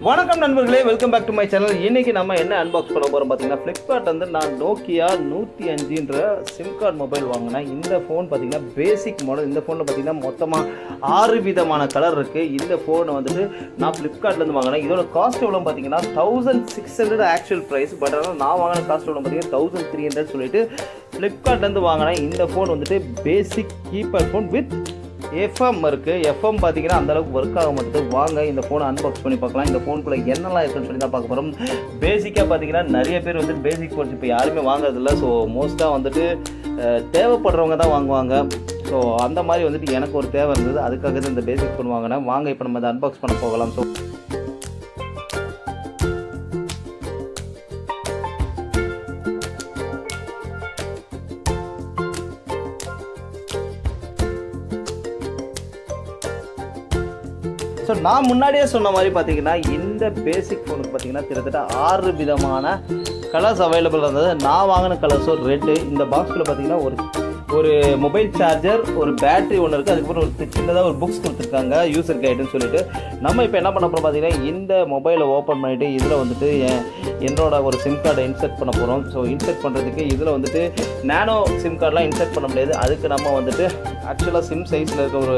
வணக்கம் நண்பர்களே welcome back to my channel இன்னைக்கு நம்ம என்ன அன்பாக்ஸ் பண்ண போறோம் பார்த்தீங்கன்னா ஃப்ளிப்கார்ட் வந்து நான் நோக்கியா நூற்றி அஞ்சுன்ற சிம் கார்டு மொபைல் வாங்கினேன் இந்த ஃபோன் பார்த்தீங்கன்னா பேசிக் மாடல் இந்த ஃபோனில் பார்த்தீங்கன்னா மொத்தமாக ஆறு விதமான கலர் இருக்குது இந்த ஃபோனை வந்துட்டு நான் ஃப்ளிப்கார்ட்லேருந்து வாங்கினேன் இதோட காஸ்ட் எவ்வளோ பார்த்தீங்கன்னா thousand six hundred actual price but ஆனால் நான் வாங்கின காஸ்ட் எவ்வளோ பார்த்தீங்கன்னா தௌசண்ட் த்ரீ ஹண்ட்ரட் சொல்லிட்டு ஃப்ளிப்கார்ட்லேருந்து வாங்கினேன் இந்த ஃபோன் வந்துட்டு basic keypad phone with FM இருக்குது எஃப்எம் பார்த்தீங்கன்னா அந்த அளவுக்கு ஒர்க் ஆக மாட்டேது வாங்க இந்த ஃபோனை அன்பாக்ஸ் பண்ணி பார்க்கலாம் இந்த ஃபோனுக்குள்ள என்னெல்லாம் இருக்குன்னு சொல்லி தான் பார்க்க போகிறோம் பேசிக்காக பார்த்தீங்கன்னா நிறைய பேர் வந்து பேசிக் ஃபோன்ஸ் இப்போ யாருமே வாங்குறதில்ல ஸோ மோஸ்ட்டாக வந்துட்டு அஹ், தேவைப்படுறவங்க தான் வாங்குவாங்க ஸோ அந்த மாதிரி வந்துட்டு எனக்கு ஒரு தேவை இருந்தது அதுக்காக தான் இந்த பேசிக் ஃபோன் வாங்கினேன் வாங்க இப்போ நம்ம இதை அன்பாக்ஸ் பண்ண போகலாம் ஸோ ஸோ நான் முன்னாடியே சொன்ன மாதிரி பார்த்தீங்கன்னா இந்த பேசிக் ஃபோனுக்கு பார்த்தீங்கன்னா கிட்டத்தட்ட ஆறு விதமான கலர்ஸ் அவைலபிள் இருந்தது நான் வாங்கின கலர்ஸும் ரெட்டு இந்த பாக்ஸில் பார்த்தீங்கன்னா ஒரு ஒரு மொபைல் சார்ஜர் ஒரு பேட்டரி ஒன்று இருக்குது அதுக்கப்புறம் ஒரு சின்னதாக ஒரு புக்ஸ் கொடுத்துருக்காங்க யூசர் கைடுன்னு சொல்லிட்டு நம்ம இப்போ என்ன பண்ண போகிறோம் பார்த்தீங்கன்னா இந்த மொபைலை ஓப்பன் பண்ணிவிட்டு இதில் வந்துட்டு என் என்னோட ஒரு சிம் கார்டை இன்சர்ட் பண்ண போகிறோம் ஸோ இன்சர்ட் பண்ணுறதுக்கு இதில் வந்துட்டு நேனோ சிம் கார்டெலாம் இன்சர்ட் பண்ண முடியாது அதுக்கு நம்ம வந்துட்டு ஆக்சுவலாக சிம் சைஸில் இருக்க ஒரு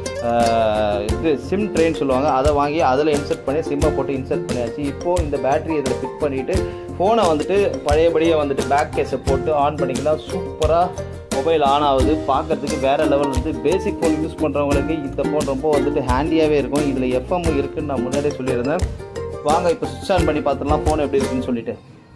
ஆஹ் இது சிம் ட்ரெயின் சொல்லுவாங்க அதை வாங்கி அதில் இன்சர்ட் பண்ணி சிம்மை போட்டு இன்சர்ட் பண்ணியாச்சு இப்போது இந்த பேட்டரி இதில் ஃபிட் பண்ணிவிட்டு ஃபோனை வந்துட்டு பழையபடியே வந்துட்டு பேக் கேஸை போட்டு ஆன் பண்ணிக்கலாம் சூப்பராக மொபைல் ஆன் ஆகுது பார்க்கறதுக்கு வேறு லெவல் வந்து பேசிக் ஃபோன் யூஸ் பண்ணுறவங்களுக்கு இந்த ஃபோன் ரொம்ப வந்துட்டு ஹேண்டியாகவே இருக்கும் இதில் எஃப்எம் இருக்குன்னு நான் முன்னாடியே சொல்லியிருந்தேன் வாங்க இப்போ சுவிட்ச் ஆன் பண்ணி பார்த்துடலாம் ஃபோன் எப்படி இருக்குன்னு சொல்லிட்டு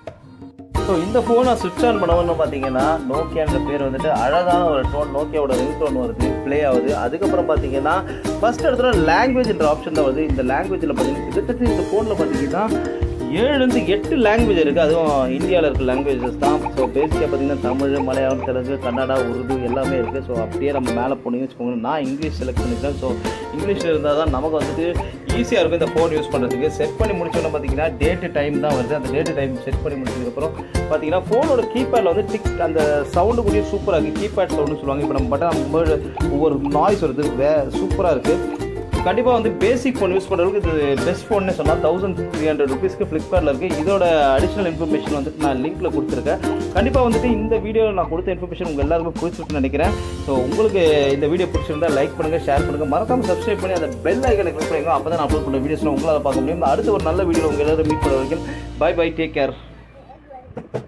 ஸோ இந்த ஃபோனை சுவிட்ச் ஆன் பண்ணணும்னு பார்த்தீங்கன்னா நோக்கியான்ற பேர் வந்துட்டு அழகான ஒரு டோன் நோக்கியாவோட ரிங் டோன் வருது ப்ளே ஆகுது அதுக்கப்புறம் பார்த்தீங்கன்னா ஃபர்ஸ்ட் இடத்துல லாங்குவேஜ்ன்ற ஆப்ஷன் தான் வருது இந்த லாங்குவேஜில் பார்த்தீங்கன்னா கிட்டத்தட்ட இந்த ஃபோனில் பார்த்தீங்கன்னா ஏழுலேருந்து எட்டு லாங்குவேஜ் இருக்குது அதுவும் இந்தியாவில் இருக்க லாங்குவேஜஸ் தான் ஸோ பேசிக்காக பார்த்தீங்கன்னா தமிழ் மலையாளம் தெலுங்கு கன்னடா உருது எல்லாமே இருக்குது ஸோ அப்படியே நம்ம மேலே போனீங்கன்னு வச்சுக்கோங்க நான் இங்கிலீஷ் செலக்ட் பண்ணிக்கிறேன் ஸோ இங்கிலீஷில் இருந்தால் தான் நமக்கு வந்துட்டு ஈஸியாக இருக்கும் இந்த ஃபோன் யூஸ் பண்ணுறதுக்கு செட் பண்ணி முடிச்சோன்னே பார்த்தீங்கன்னா டேட்டு டைம் தான் வருது அந்த டேட்டு டைம் செட் பண்ணி முடிச்சதுக்கப்புறம் பார்த்தீங்கன்னா ஃபோனோட கீபேடில் வந்து டிக் அந்த சவுண்டு கூடிய சூப்பராக இருக்குது கீபேட் சவுண்டு சொல்லுவாங்க இப்போ நம்ம பட்டன் ஒவ்வொரு நாய்ஸ் வருது வே சூப்பராக இருக்குது கண்டிப்பாக வந்து பேசிக் ஃபோன் யூஸ் பண்ணுறதுக்கு இது பெஸ்ட் ஃபோன்னு சொல்லலாம் தௌசண்ட் த்ரீ ஹண்ட்ரட் ருபீஸ்க்கு ஃப்ளிப்கார்ட்டில் இருக்குது இதோட அடிஷனல் இன்ஃபர்மேஷன் வந்துட்டு நான் லிங்க்கில் கொடுத்துருக்கேன் கண்டிப்பாக வந்துட்டு இந்த வீடியோவில் நான் கொடுத்த இன்ஃபர்மேஷன் உங்கள் எல்லாருமே பிடிச்சிருக்குன்னு நினைக்கிறேன் ஸோ உங்களுக்கு இந்த வீடியோ பிடிச்சிருந்தா லைக் பண்ணுங்கள் ஷேர் பண்ணுங்கள் மறக்காம சப்ஸ்கிரைப் பண்ணி அந்த பெல் ஐக்கனை கிளிக் பண்ணுங்க அப்போ தான் நான் அப்லோட் பண்ண வீடியோஸ்லாம் உங்களால் பார்க்க முடியும் அடுத்த ஒரு நல்ல வீடியோ உங்கள் எல்லாரும் மீட் பண்ண வரைக்கும் பை பை டேக் கேர்